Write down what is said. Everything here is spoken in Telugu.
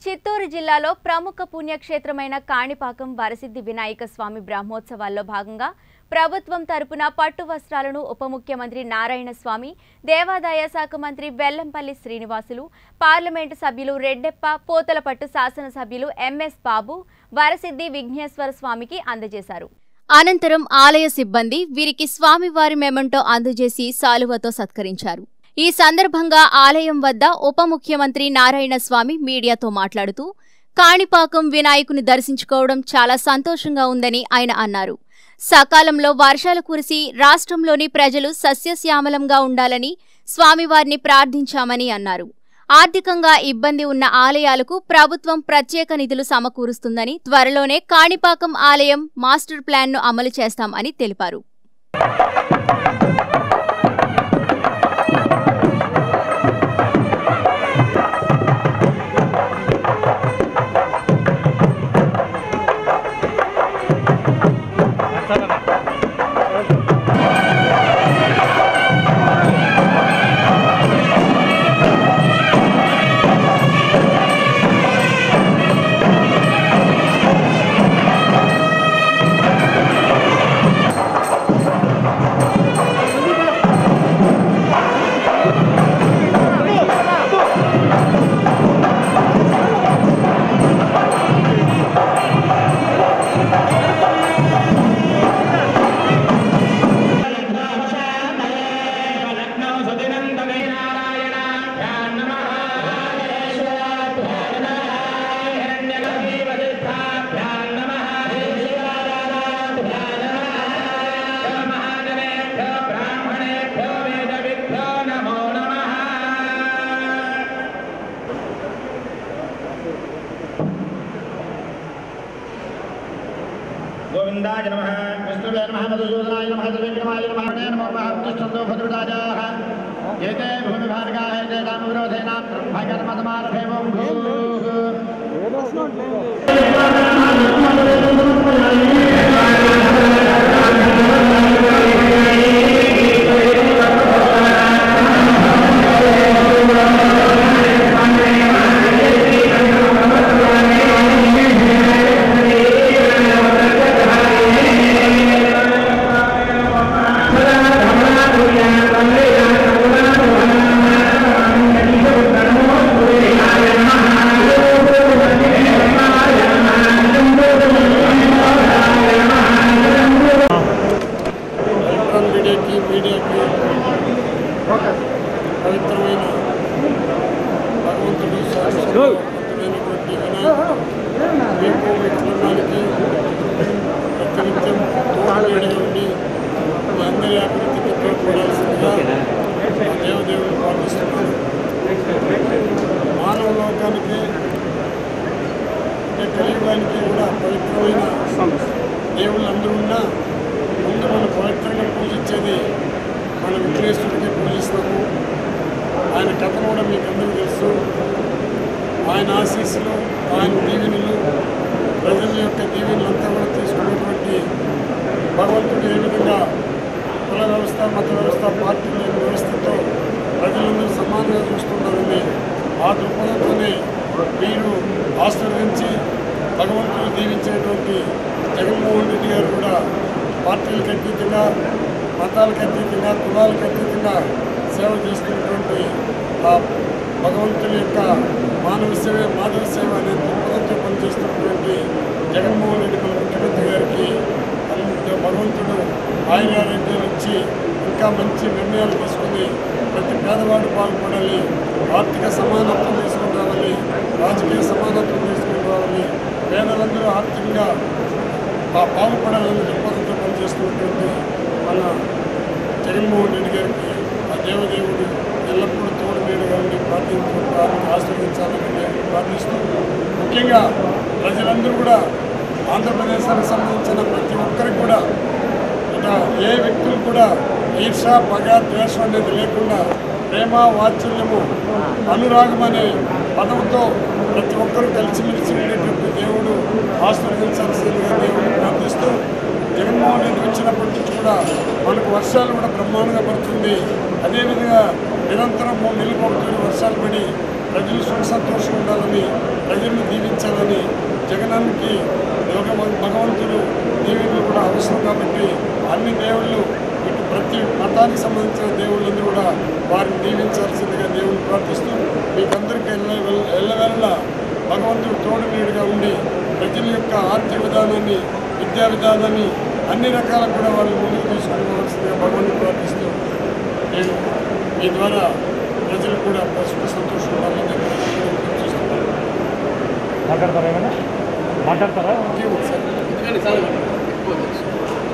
చిత్తూరు జిల్లాలో ప్రముఖ పుణ్యక్షేత్రమైన కాణిపాకం వరసిద్ధి వినాయక స్వామి బ్రహ్మోత్సవాల్లో భాగంగా ప్రభుత్వం తరపున పట్టు వస్త్రాలను ఉప ముఖ్యమంత్రి నారాయణ స్వామి దేవాదాయ శాఖ మంత్రి వెల్లంపల్లి శ్రీనివాసులు పార్లమెంటు సభ్యులు రెడ్డెప్ప పోతలపట్టు శాసనసభ్యులు ఎంఎస్ బాబు వరసిద్ధి విఘ్నేశ్వర స్వామికి అందజేశారు అనంతరం ఆలయ సిబ్బంది వీరికి స్వామివారి మెమంటో అందజేసి సాలువతో సత్కరించారు ఈ సందర్భంగా ఆలయం వద్ద ఉప ముఖ్యమంత్రి నారాయణ స్వామి మీడియాతో మాట్లాడుతూ కాణిపాకం వినాయకుని దర్శించుకోవడం చాలా సంతోషంగా ఉందని ఆయన అన్నారు సకాలంలో వర్షాలు కురిసి రాష్ట్రంలోని ప్రజలు సస్యశ్యామలంగా ఉండాలని స్వామివారిని ప్రార్థించామని అన్నారు ఆర్థికంగా ఇబ్బంది ఉన్న ఆలయాలకు ప్రభుత్వం ప్రత్యేక నిధులు సమకూరుస్తుందని త్వరలోనే కాణిపాకం ఆలయం మాస్టర్ ప్లాన్ను అమలు చేస్తాం అని తెలిపారు గోవిందాయ నమ విష్ణువే నమ మధుసూదనాయ నమ త్రివిక్రమాయ నమ హరే నమో మహావిష్ణుందో భద్రదాజాః ఏతే భూమి భార్గాः ఏతే కామవిరోధేన బ్రహ్మకర్మతమారభేవం భూః ఎలక్ట్రాన్ మీడియాకి మీడియాకి పవిత్రమైన భగవంతుడి శాశ్వతమైనటువంటి వినాయకుడు మీకు మీ కుటుంబానికి ప్రతినిత్యం తోడుగా ఉండి మీ అందరి అభివృద్ధికి తోడ్పడాల్సిందిగా ఆ దేవదేవుని ప్రార్థిస్తున్నాను మానవ లోకానికి అంటే కలియుగానికి కూడా పవిత్రమైన దేవుళ్ళు అందరూ ఉన్నా ముందు మనం పవిత్రంగా పూజించేది మన విఘ్నేశ్వరుడికి పూజిస్తాము ఆయన కథను కూడా మీకు అందరూ తెలుసు ఆయన ఆశీస్సులు ఆయన దీవెనలు ప్రజల యొక్క దీవెనలంతా కూడా తీసుకున్నటువంటి భగవంతుడు ఏ విధంగా కుల వ్యవస్థ మత వ్యవస్థ పార్టీ లేని వ్యవస్థతో ప్రజలందరూ సమానంగా చూస్తున్నారని ఆ దృక్పథంతోనే మీరు ఆశీర్వదించి భగవంతుడు దీవించేటువంటి జగన్మోహన్ రెడ్డి గారు కూడా పార్టీలకు అతీతంగా మతాలకు అతీతంగా కులాలకు అతీతంగా సేవ చేస్తున్నటువంటి ఆ భగవంతుని యొక్క మానవ సేవ మాధవ సేవ అనే దృక్పథంతో పనిచేస్తున్నటువంటి జగన్మోహన్ రెడ్డి మన ముఖ్యమంత్రి గారికి అంత భగవంతుడు ఆయురారోగ్యాలు ఇచ్చి ఇంకా మంచి నిర్ణయాలు తీసుకుని ప్రతి పేదవాడు బాగుపడాలి ఆర్థిక సమానత్వం తీసుకుని రావాలి రాజకీయ సమానత్వం తీసుకుని రావాలి పేదలందరూ ఆర్థికంగా బా- బాగుపడాలని దృక్పథంతో పనిచేస్తున్నటువంటి మన జగన్మోహన్ రెడ్డి గారికి ఆ దేవదేవుడు ఎల్లప్పుడూ తోడు నీడుగా ఉండి ప్రార్థించు ఆశీర్వదించాలని నేను ప్రార్థిస్తూ ముఖ్యంగా ప్రజలందరూ కూడా ఆంధ్రప్రదేశానికి సంబంధించిన ప్రతి ఒక్కరికి కూడా ఇక ఏ వ్యక్తులు కూడా ఈర్ష పగ ద్వేషం అనేది లేకుండా ప్రేమ వాత్సల్యము అనురాగం అనే పదవుతో ప్రతి ఒక్కరూ కలిసిమెలిసి ఉండేటువంటి దేవుడు ఆశీర్వదించాల్సిందిగా దేవుడు ప్రార్థిస్తూ జగన్మోహన్ రెడ్డి వచ్చినప్పటి నుంచి కూడా మనకు వర్షాలు కూడా బ్రహ్మాండంగా పడుతుంది అదేవిధంగా నిరంతరం నిలుపడుతున్న వర్షాలు పడి ప్రజలు సుఖ సంతోషంగా ఉండాలని ప్రజలను దీవించాలని జగనానికి యోగ భగవంతుడు దేవుళ్ళు కూడా అవసరం కాబట్టి అన్ని దేవుళ్ళు ఇటు ప్రతి మతానికి సంబంధించిన దేవుళ్ళందరూ కూడా వారిని దీవించాల్సిందిగా దేవుని ప్రార్థిస్తూ మీకందరికీ ఎల్ల ఎల్లవెల్ల భగవంతుడు తోడు నీడుగా ఉండి ప్రజల యొక్క ఆర్థిక విధానాన్ని విద్యా విధానాన్ని అన్ని రకాలకు కూడా వాళ్ళు ముందుకు తీసుకుని పోవాల్సిందిగా భగవంతుని ప్రార్థిస్తూ నేను మీ ద్వారా ప్రజలు కూడా సుఖ సంతోషం ఉండాలని చెప్పి చూస్తున్నాను మాట్లాడతారా ఏమైనా మాట్లాడతారా సార్